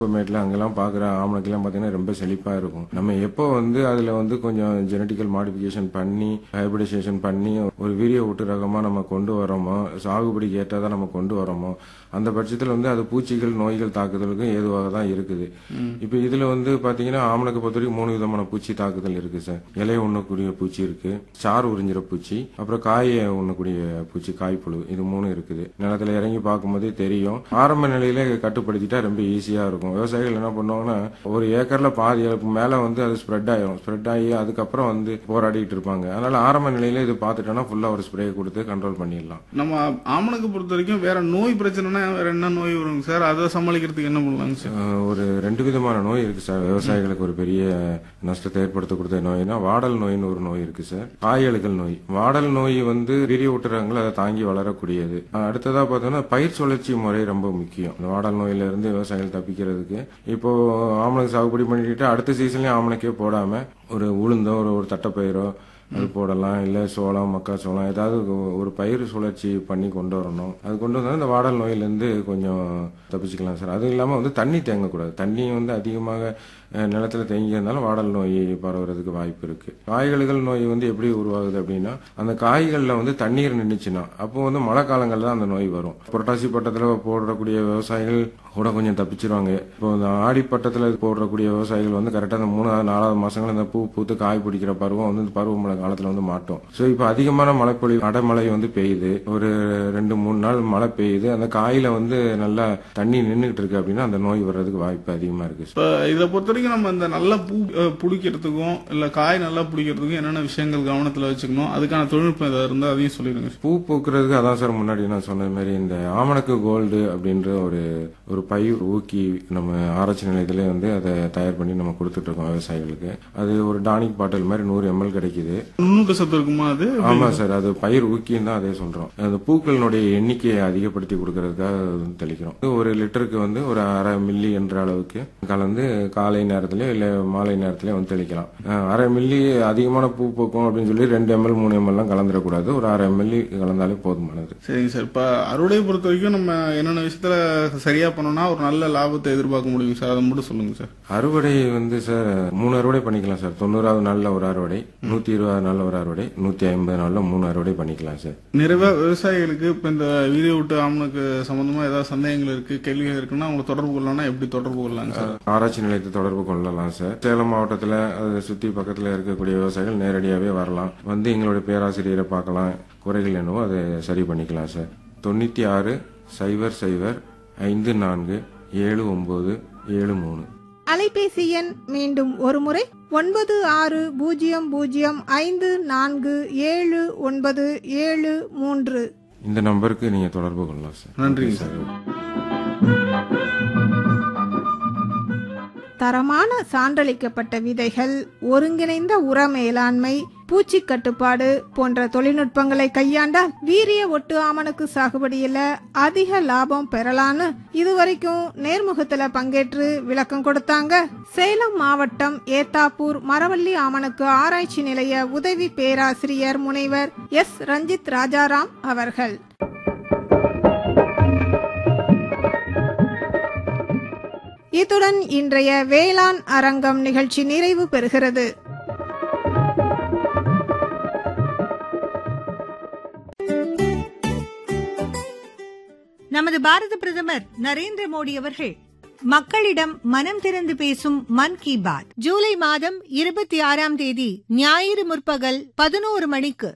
மேட்ல அங்கெல்லாம் பார்க்குற ஆமணக்கெல்லாம் பார்த்தீங்கன்னா ரொம்ப செழிப்பாக இருக்கும் நம்ம எப்போ வந்து அதில் வந்து கொஞ்சம் ஜெனட்டிக்கல் மாடிஃபிகேஷன் பண்ணி ஹைபிரிடைசேஷன் பண்ணி ஒரு வீரிய ஊட்டு ரகமாக நம்ம கொண்டு வரோமோ சாகுபடிக்கு ஏற்றதாக நம்ம கொண்டு வரோமோ அந்த பட்சத்தில் வந்து அது பூச்சிகள் நோய்கள் தாக்குதலுக்கும் ஏதுவாக தான் இருக்குது இப்போ இதில் வந்து பார்த்தீங்கன்னா ஆமணக்கு பொறுத்த வரைக்கும் மூணு விதமான பூச்சி தாக்குதல் இருக்கு சார் இலையை உண்ணக்கூடிய பூச்சி இருக்கு சாறு உறிஞ்சிற பூச்சி அப்புறம் காயை உண்ணக்கூடிய பூச்சி காய்ப்புழு இது மூணு இருக்குது நிலத்துல இறங்கி பார்க்கும்போதே தெரியும் ஆரம்ப நிலையில கட்டுப்படுத்திட்டா ரொம்ப ஈஸியா இருக்கும் விவசாயிகள் என்ன பண்ணுவாங்கன்னா ஒரு ஏக்கர்ல பாதி அளவுக்கு மேல வந்து அது ஸ்ப்ரெட் ஆயிரும் ஸ்ப்ரெட் ஆகி அதுக்கப்புறம் வந்து போராடிட்டு இருப்பாங்க அதனால ஆரம்ப நிலையில இது பார்த்துட்டோம்னா ஃபுல்லா ஒரு ஸ்ப்ரே கொடுத்து கண்ட்ரோல் பண்ணிடலாம் நம்ம ஆமணக்கு பொறுத்த வரைக்கும் வேற நோய் பிரச்சனைனா வேற என்ன நோய் வருங்க சார் அதை சமாளிக்கிறதுக்கு என்ன பண்ணலாங்க சார் அஹ் ஒரு ரெண்டு விதமான நோய் இருக்கு சார் விவசாயிகளுக்கு ஒரு பெரிய நஷ்டத்தை ஏற்படுத்தக்கூடிய நோய்னா வாடல் நோயின்னு ஒரு நோய் இருக்கு சார் காயழுகல் நோய் வாடல் நோய் வந்து விரிய ஊட்டுறவங்கள் அதை தாங்கி வளரக்கூடியது அஹ் அடுத்ததா பார்த்தோம்னா பயிர் சுழற்சி முறை ரொம்ப முக்கியம் இந்த வாடல் நோயில இருந்து விவசாயிகள் தப்பிக்கிறதுக்கு இப்போ ஆமணக்கு சாகுபடி பண்ணிட்டு அடுத்த சீசன்லயும் ஆமணக்கே போடாம ஒரு உளுந்தோ ஒரு ஒரு தட்டைப்பயிரோ அது போடலாம் இல்ல சோளம் மக்காச்சோளம் ஏதாவது ஒ- ஒரு பயிர் சுழற்சி பண்ணி கொண்டு வரணும் அது கொண்டு வந்தா இந்த வாடல் நோயிலேருந்து கொஞ்சம் தப்பிச்சுக்கலாம் சார் அதுவும் இல்லாம வந்து தண்ணி தேங்கக்கூடாது தண்ணி வந்து அதிகமாக அஹ், நிலத்துல தேங்கி இருந்தாலும் வாடல் நோய் பரவுறதுக்கு வாய்ப்பு இருக்கு காய்கறிகள் நோய் வந்து எப்படி உருவாகுது அப்படின்னா அந்த காய்கள்ல வந்து தண்ணீர் நின்றுச்சுன்னா அப்போ வந்து மழை காலங்கள்ல தான் அந்த நோய் வரும் புரட்டாசி பட்டத்துல போடக்கூடிய விவசாயிகள் கூட கொஞ்சம் தப்பிச்சிருவாங்க இப்போ இந்த ஆடி பட்டத்துல போடக்கூடிய விவசாயிகள் வந்து கரெக்டா அந்த மூணாவது நாலாவது மாசங்கள் இந்த பூ பூத்து காய் பிடிக்கிற பருவம் வந்து இந்த பருவமழை காலத்துல வந்து மாட்டோம் சோ இப்போ அதிகமான மழைப்பொழிவு அடைமழை வந்து பெய்யுது ஒரு ரெண்டு மூணு நாள் மழை பெய்யுது அந்த காயில வந்து நல்லா தண்ணி நின்றுகிட்டு இருக்கு அப்படின்னா அந்த நோய் வர்றதுக்கு வாய்ப்பு அதிகமா இருக்கு இப்ப இதை பொறுத்த வரைக்கும் நம்ம இந்த நல்ல பூ அஹ், பிடிக்கிறதுக்கும் இல்ல காய் நல்லா பிடிக்கிறதுக்கும் என்னென்ன விஷயங்கள் கவனத்துல வச்சுக்கணும் அதுக்கான தொழில்நுட்பம் ஏதாவது இருந்தா அதையும் சொல்லிடுங்க சார். பூ பூக்கிறதுக்கு அதான் சார் முன்னாடி நான் சொன்ன மாதிரி இந்த ஆமணக்கு கோல்டு அப்படின்ற ஒரு ஒரு பயிர் ஊக்கி நம்ம ஆராய்ச்சி நிலையத்திலே வந்து அதை தயார் பண்ணி நம்ம கொடுத்துட்டு இருக்கோம் விவசாயிகளுக்கு அது ஒரு டானிக் பாட்டில் மாதிரி நூறு எம்எல் கிடைக்குது நுண்ணூட்ட சத்து இருக்குமா அது ஆமா சார் அது பயிர் ஊக்கின்னு தான் அதே சொல்றோம் அந்த பூக்களினுடைய எண்ணிக்கையை அதிகப்படுத்தி கொடுக்கறதுக்காக அது வந்து தெளிக்கிறோம் இது ஒரு லிட்டருக்கு வந்து ஒரு அரை மில்லி என்ற அளவுக்கு கலந்து காலை நேரத்திலயோ இல்ல மாலை நேரத்திலயோ வந்து தெளிக்கலாம் அஹ் அரை மில்லி அதிகமான பூ பூக்கும் அப்படின்னு சொல்லி ரெண்டு எம்எல் மூணு எம்எல் எல்லாம் கலந்துடக்கூடாது ஒரு அரை மில்லி கலந்தாலே போதுமானது சரிங்க சார் இப்ப அறுவடையை பொறுத்த வரைக்கும் நம்ம என்னென்ன விஷயத்துல சரியா பண்ணோம்னா ஒரு நல்ல லாபத்தை எதிர்பார்க்க முடியும் சார் அதை மட்டும் சொல்லுங்க சார் அறுவடை வந்து சார் மூணு அறுவடை பண்ணிக்கலாம் சார் தொண்ணூறாவது நாள்ல ஒரு அறுவடை நூத்தி இருபது நாள்ல ஒரு அறுவடை நூத்தி ஐம்பது நாள்ல மூணு அறுவடை பண்ணிக்கலாம் சார் நிறைவா விவசாயிகளுக்கு இப்ப இந்த வீடியோ விட்டு ஆமனுக்கு சம்பந்தமா ஏதாவது சந்தேகங்கள் இருக்கு கேள்விகள் இருக்குன்னா உங்களை தொடர்பு கொள்ளலாம்னா எப்படி தொடர்பு கொள்ளலாங்க சார் ஆராய்ச்சி நிலையத்தை தொடர்பு கொள்ளலாம் சார் சேலம் மாவட்டத்தில் அதை சுற்றி பக்கத்தில் இருக்கக்கூடிய விவசாயிகள் நேரடியாகவே வரலாம் வந்து எங்களுடைய பேராசிரியரை பார்க்கலாம் குறைகள் என்னவோ அதை சரி பண்ணிக்கலாம் சார் தொண்ணூற்றி ஆறு சைபர் சைபர் ஐந்து நான்கு ஏழு ஒம்பது ஏழு மூணு அலைபேசி எண் மீண்டும் ஒருமுறை ஒன்பது ஆறு பூஜ்ஜியம் பூஜ்ஜியம் ஐந்து நான்கு ஏழு ஒன்பது ஏழு மூன்று இந்த நம்பருக்கு நீங்கள் தொடர்பு கொள்ளலாம் சார் நன்றிங்க சார் தரமான சான்றளிக்கப்பட்ட விதைகள் ஒருங்கிணைந்த உர மேலாண்மை பூச்சி கட்டுப்பாடு போன்ற தொழில்நுட்பங்களை கையாண்டால் வீரிய ஒட்டு ஆமணக்கு சாகுபடியில அதிக லாபம் பெறலான்னு இதுவரைக்கும் நேர்முகத்துல பங்கேற்று விளக்கம் கொடுத்தாங்க சேலம் மாவட்டம் ஏத்தாப்பூர் மரவள்ளி ஆமணக்கு ஆராய்ச்சி நிலைய உதவி பேராசிரியர் முனைவர் எஸ் ரஞ்சித் ராஜாராம் அவர்கள் இத்துடன் இன்றைய வேளாண் அரங்கம் நிகழ்ச்சி நிறைவு பெறுகிறது நமது பாரத பிரதமர் நரேந்திர மோடி அவர்கள் மக்களிடம் மனம் திறந்து பேசும் மன் கி பாத் ஜூலை மாதம் இருபத்தி ஆறாம் தேதி ஞாயிறு முற்பகல் பதினோரு மணிக்கு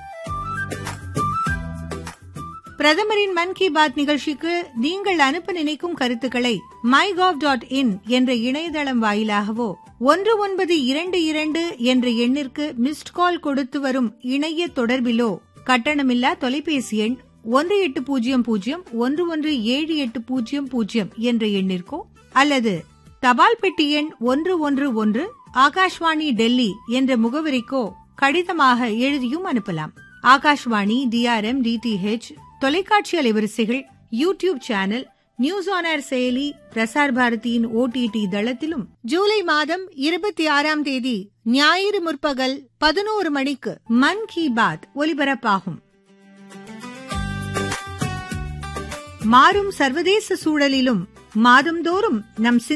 பிரதமரின் மன் கி பாத் நிகழ்ச்சிக்கு நீங்கள் அனுப்ப நினைக்கும் கருத்துக்களை மை டாட் இன் என்ற இணையதளம் வாயிலாகவோ ஒன்று ஒன்பது இரண்டு இரண்டு என்ற எண்ணிற்கு மிஸ்ட் கால் கொடுத்து வரும் இணைய தொடர்பிலோ கட்டணமில்லா தொலைபேசி எண் ஒன்று எட்டு பூஜ்ஜியம் பூஜ்ஜியம் ஒன்று ஒன்று ஏழு எட்டு பூஜ்ஜியம் பூஜ்ஜியம் என்ற எண்ணிற்கோ அல்லது தபால் பெட்டி எண் ஒன்று ஒன்று ஒன்று ஆகாஷ்வாணி டெல்லி என்ற முகவரிக்கோ கடிதமாக எழுதியும் அனுப்பலாம் ஆகாஷ்வாணி டிஆர்எம் டிடிஹெச் தொலைக்காட்சி அலைவரிசைகள் YouTube channel news on air செயலி பிரசார் பாரதியின் ஓடிடி தளத்திலும் ஜூலை மாதம் இருபத்தி ஆறாம் தேதி ஞாயிறு முற்பகல் பதினோரு மணிக்கு மன் கி பாத் ஒலிபரப்பாகும் மாறும் சர்வதேச சூழலிலும் மாதந்தோறும் நம்